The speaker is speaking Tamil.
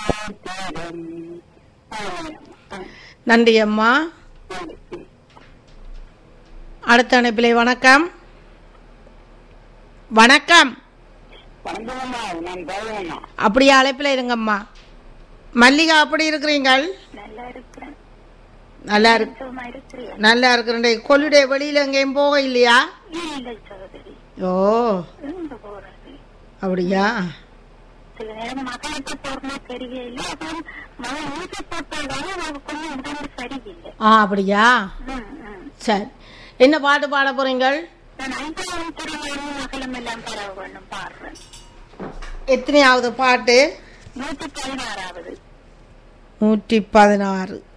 தீரம் நன்றி அம்மா அடுத்த அணைப்பிலே வணக்கம் வணக்கம் வணக்கம்மா நான் பகவானா அப்படியே அழைப்பில் இருங்கம்மா மல்லிகா அப்படி இருக்கிறீங்கள் நல்லா இருக்கிறேன் நல்லா இருக்கு சும்மா இருக்கிறியா நல்லா இருக்கிறேன் கொல்லுடைய வெளியில எங்கேயும் போக இல்லையா இல்லை சகோதரி ஓ எங்க போறது அப்படியா சில நேரம் மகளுக்கு போறமா தெரியல அப்புறம் மகன் ஊசி போட்டதால அவ கொஞ்சம் உடம்பு சரியில்லை ஆ அப்படியா ம், ம். சரி என்ன பாட்டு பாட போறீங்கள் நான் ஐந்தாவது திருமணம் மகளும் எல்லாம் பரவ வேணும் பாடுறேன் எத்தனையாவது பாட்டு நூத்தி பதினாறாவது நூற்றி பதினாறு